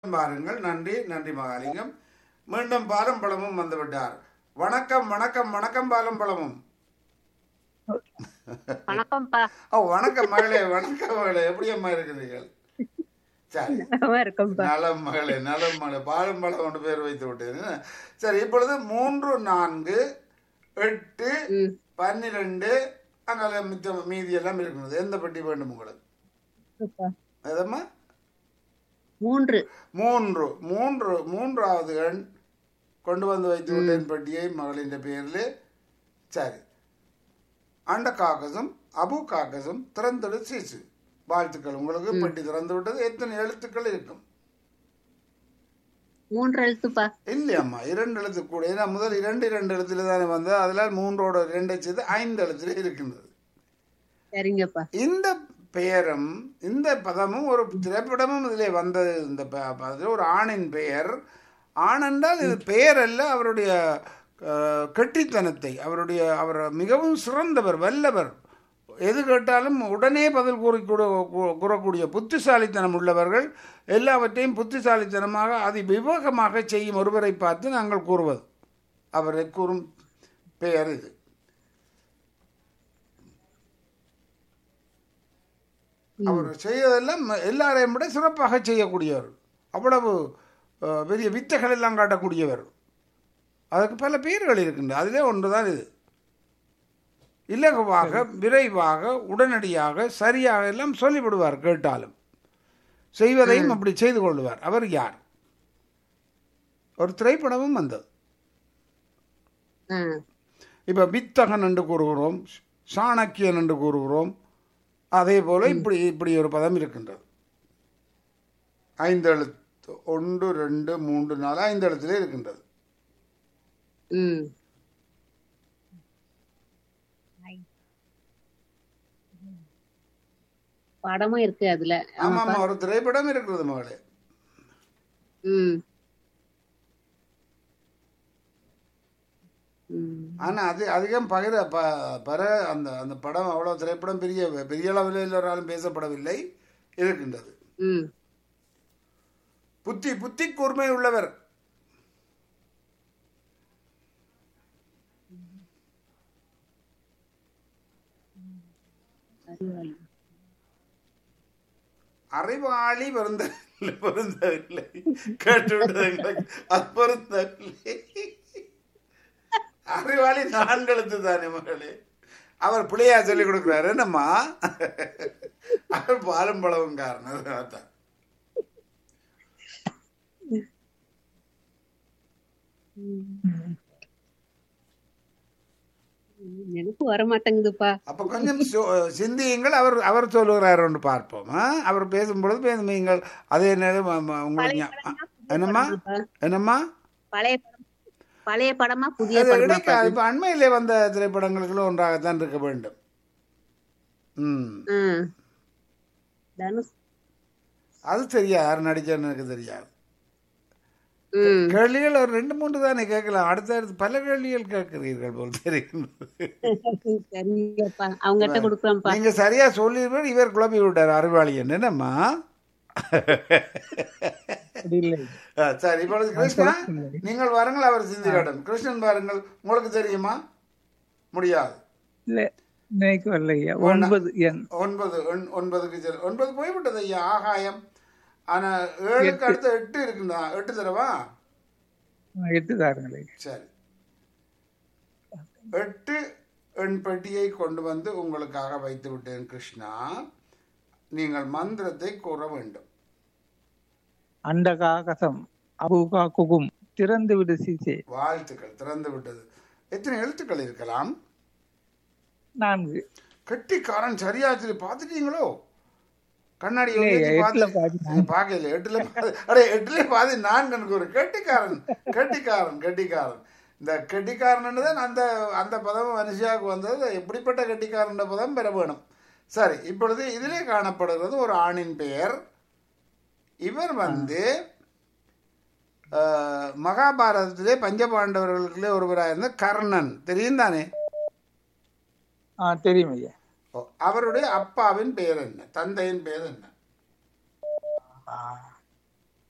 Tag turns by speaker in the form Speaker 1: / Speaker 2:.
Speaker 1: பாருங்கள் நன்றி நன்றி மகாலிங்கம் மீண்டும் பாலும் பழமும் வந்துவிட்டார் வணக்கம் வணக்கம் வணக்கம் பாலும் பழமும்
Speaker 2: வணக்கம்ப்பா
Speaker 1: ஓ வணக்கம் மகளே வணக்கம் மகளே எப்படி அம்மா இருக்கிறீர்கள் சரி
Speaker 2: நலமா இருக்கேன்ப்பா
Speaker 1: நலம் மகளே நலம் மகளே பாலும் பழம் ஒன்று பேர் வைத்து விட்டேன் சரி இப்பொழுது மூன்று நான்கு எட்டு
Speaker 2: ம்.
Speaker 1: பன்னிரெண்டு அங்கே மிச்சம் மீதி எல்லாம் இருக்கிறது எந்த பெட்டி வேண்டும் உங்களுக்கு
Speaker 2: அப்பா.
Speaker 1: எதம்மா
Speaker 2: மூன்று
Speaker 1: மூன்று மூன்று மூன்றாவது எண் கொண்டு வந்து வைத்து விட்டேன் பெட்டியை மகளின் பெயரில் சரி அண்ட காக்கசும் அபு காக்கசும் திறந்தெடு சீசு வாழ்த்துக்கள் உங்களுக்கு பெட்டி திறந்து விட்டது எத்தனை எழுத்துக்கள் இருக்கும்
Speaker 2: மூன்று எழுத்துப்பா
Speaker 1: இல்லையம்மா இரண்டு எழுத்து கூட ஏன்னா முதல் இரண்டு இரண்டு எழுத்துல தானே வந்தது அதில் மூன்றோட ரெண்டை சேர்த்து ஐந்து எழுத்துல இருக்கின்றது
Speaker 2: சரிங்கப்பா
Speaker 1: இந்த பெயரும் இந்த பதமும் ஒரு திரைப்படமும் இதில் வந்தது இந்த ப- ப- அதில் ஒரு ஆணின் பெயர் ஆண் என்றால் இது பெயர் அல்ல அவருடைய அஹ், கெட்டித்தனத்தை அவருடைய அவர் மிகவும் சிறந்தவர் வல்லவர் எது கேட்டாலும் உடனே பதில் கூறி கூட கூ- கூறக்கூடிய புத்திசாலித்தனம் உள்ளவர்கள் எல்லாவற்றையும் புத்திசாலித்தனமாக அதி விவேகமாக செய்யும் ஒருவரை பார்த்து நாங்கள் கூறுவது அவரை கூறும் பெயர் இது அவர் செய்வதெல்லாம் எல்லாரையும் விட சிறப்பாக செய்யக்கூடியவர் அவ்வளவு அஹ், பெரிய வித்தைகள் எல்லாம் காட்டக்கூடியவர் அதுக்கு பல பெயர்கள் இருக்கின்றன அதிலே ஒன்றுதான் இது இலகுவாக விரைவாக உடனடியாக சரியாக எல்லாம் சொல்லிவிடுவார் கேட்டாலும் செய்வதையும் அப்படி செய்து கொள்வார் அவர் யார் ஒரு திரைப்படமும் வந்தது
Speaker 2: ஆ.
Speaker 1: இப்போ வித்தகன் என்று கூறுகிறோம் சாணக்கியன் என்று கூறுகிறோம் அதே போல இப்படி இப்படி ஒரு பதம் இருக்கின்றது ஐந்து எழுத்து ஒன்று ரெண்டு மூன்று நாலு ஐந்து எழுத்திலே இருக்கின்றது
Speaker 2: ம் படமும் இருக்கு அதுல
Speaker 1: ஆமா ஆமா ஒரு திரைப்படம் இருக்கிறது மகளே
Speaker 2: ம் ம்
Speaker 1: ஆனா அது அதிகம் பகிர ப பர அந்த அந்த படம் அவ்வளோ திரைப்படம் பெரிய பெரிய அளவில் எல்லோராலும் பேசப்படவில்லை இருக்கின்றது
Speaker 2: ம்
Speaker 1: புத்தி புத்தி கூர்மை உள்ளவர்
Speaker 2: அறிவாளி.
Speaker 1: அறிவாளி பொருந்த பொருந்தவில்லை கேட்டுவிட்டது எங்களுக்கு அது பொருந்தவில்லை அறிவாளி நான்கெழுத்து தானே மகளே அவர் பிள்ளையா சொல்லி கொடுக்குறாரு என்னம்மா அவர் பாலும் பழவும் காரணம் அதான்.
Speaker 2: எனக்கு வர மாட்டேங்குதுப்பா
Speaker 1: அப்ப கொஞ்சம் சோ- சிந்தியுங்கள் அவர் அவர் சொல்லுகிறார் ஒன்று பார்ப்போம் ஆ? அவர் பேசும்பொழுது பேசுங்கள் அதே நேரம் ம- ம- உங்களுக்கு ஞா- ஆ, என்னம்மா என்னம்மா
Speaker 2: பழைய படம் பழைய படமா புதிய
Speaker 1: அது
Speaker 2: படமா
Speaker 1: கிடைக்காது இப்ப அண்மையிலே வந்த திரைப்படங்களுக்குள்ள ஒன்றாகத்தான் இருக்க வேண்டும் ம்
Speaker 2: ம் தனுஷ்
Speaker 1: அது தெரியாது யார் நடிச்சான்னு எனக்கு தெரியாது
Speaker 2: ம்
Speaker 1: கேள்விகள் ஒரு ரெண்டு மூன்று தானே கேட்கலாம் அடுத்த அடுத்து பல கேள்விகள் கேட்கிறீர்கள் போல் தெரிகின்றது
Speaker 2: சரிங்கப்பா அவங்ககிட்ட கொடுக்குறோம்ப்பா
Speaker 1: நீங்க சரியா சொல்லிருப்பீங்க இவர் குழப்பி விட்டார் அறிவாளி என்னம்மா
Speaker 3: அப்படி இல்லை
Speaker 1: ஆ, சரி இப்பொழுது கிருஷ்ணா நீங்கள் வாருங்கள் அவர் சிந்திக்காட்டும் கிருஷ்ணன் பாருங்கள் உங்களுக்கு தெரியுமா முடியாது
Speaker 3: இல்ல இன்னைக்கு வரலையா ஒன்பது எண்
Speaker 1: ஒன்பது ஒன்- ஒன்பதுக்கு சரி ஒன்பது போய்விட்டது ஐயா ஆகாயம் ஆனா ஏழுக்கு அடுத்து எட்டு இருக்குண்டா எட்டு தரவா
Speaker 3: எட்டு தாருங்களே
Speaker 1: சரி எட்டு எண் பெட்டியை கொண்டு வந்து உங்களுக்காக வைத்து விட்டேன் கிருஷ்ணா நீங்கள் மந்திரத்தை கூற வேண்டும்
Speaker 3: அண்ட காகசம் அபுகா குகும் திறந்து விடு சீசே
Speaker 1: வாழ்த்துக்கள் திறந்து விட்டது எத்தனை எழுத்துக்கள் இருக்கலாம்
Speaker 3: நான்கு
Speaker 1: கெட்டிக்காரன் சரியா சொல்லி பார்த்துட்டீங்களோ கண்ணாடி
Speaker 3: இல்லையே, எட்டுல பாதி
Speaker 1: பார்க்கல எட்டுல பாதி அடே எட்டுல பாதி நான் கணக்கு ஒரு கெட்டிக்காரன் கெட்டிக்காரன் கெட்டிக்காரன் இந்த கெட்டிக்காரன் தான் அந்த அந்த பதம் மனுஷியாவுக்கு வந்தது எப்படிப்பட்ட கெட்டிக்காரன் பதம் பெற வேணும் சரி இப்பொழுது இதிலே காணப்படுகிறது ஒரு ஆணின் பெயர் இவர் வந்து அஹ், மகாபாரதத்திலே பஞ்சபாண்டவர்களுக்குள்ளே ஒருவராக இருந்த கர்ணன் தெரியும் தானே
Speaker 3: ஆ தெரியும் ஐயா
Speaker 1: ஓ, அவருடைய அப்பாவின் பெயர் என்ன தந்தையின் பெயர் என்ன
Speaker 3: ஆ,